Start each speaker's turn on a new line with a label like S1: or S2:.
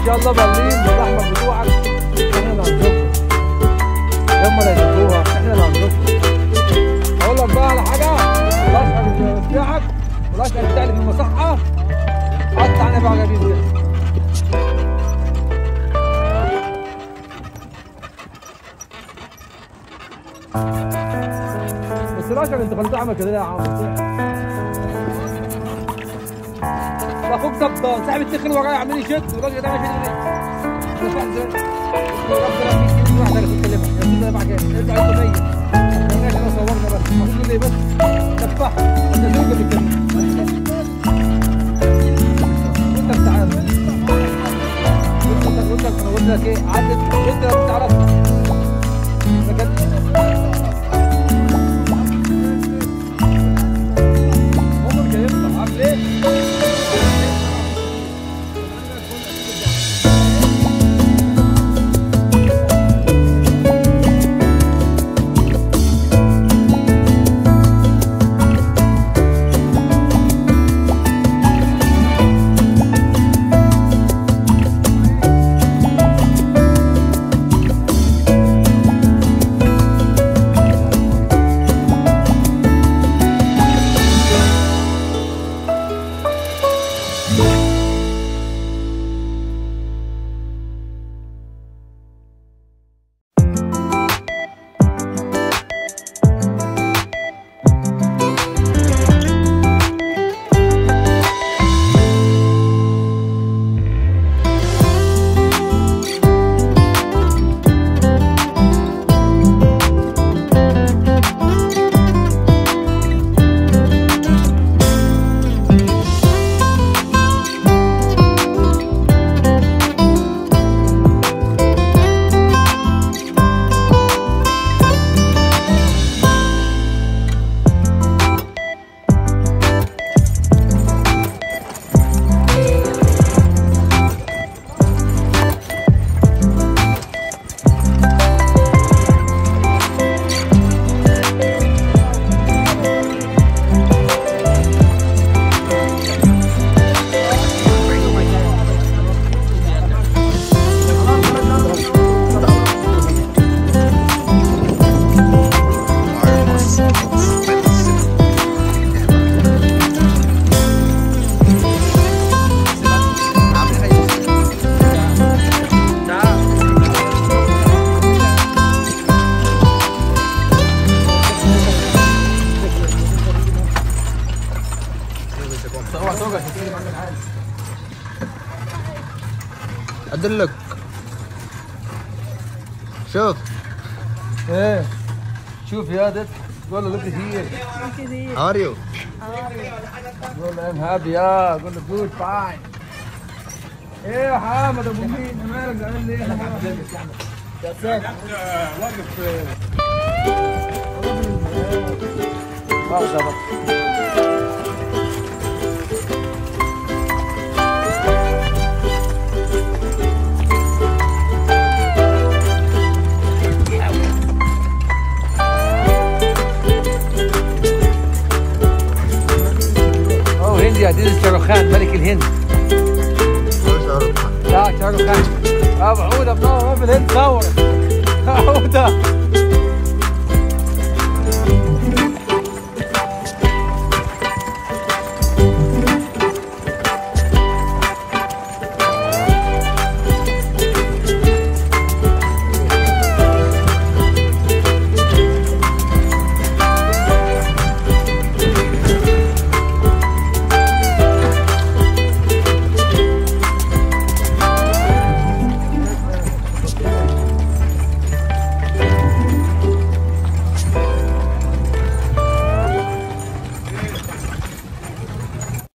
S1: شاء الله ضالين بالاحمر بتوعك احنا اللي هنشوفهم هم اللي هيشوفوها احنا اللي هنشوفهم اقول لك بقى على حاجه الاشهر بتاعك والاشهر بتاع اللي في المصحه حط علينا بقى جميل كده بس الاشهر انت خليته عمل كده ليه يا عم ده اخوك ده صاحب التخن ورايا عمال يشد والراجل ده ماشي ليه؟ انا فاهم ازاي؟ ربنا 100 جنيه واحده اللي بتكلمها يا سيدي انا بعد كده ارجع انت 100 ماشي انا صورنا بس اخوك ليه بس تفاح انت زوجة بتكلم وانت بتعرف وانت وانت انا قلت لك ايه عدت انت لو بتعرف لكن هم مش هينفع عارف ليه؟
S2: ادلك شوف
S1: ايه شوف يا دت قول له لوك هير
S2: how are you
S1: قول له ام هابي يا قول له جود فاين ايه يا حامد ابو مين مالك زعلان ليه انا يا سيد واقف واقف بقى اوه هندي عزيز شاروخان ملك الهند لا شاروخان ابو عوده منور في الهند صور عوده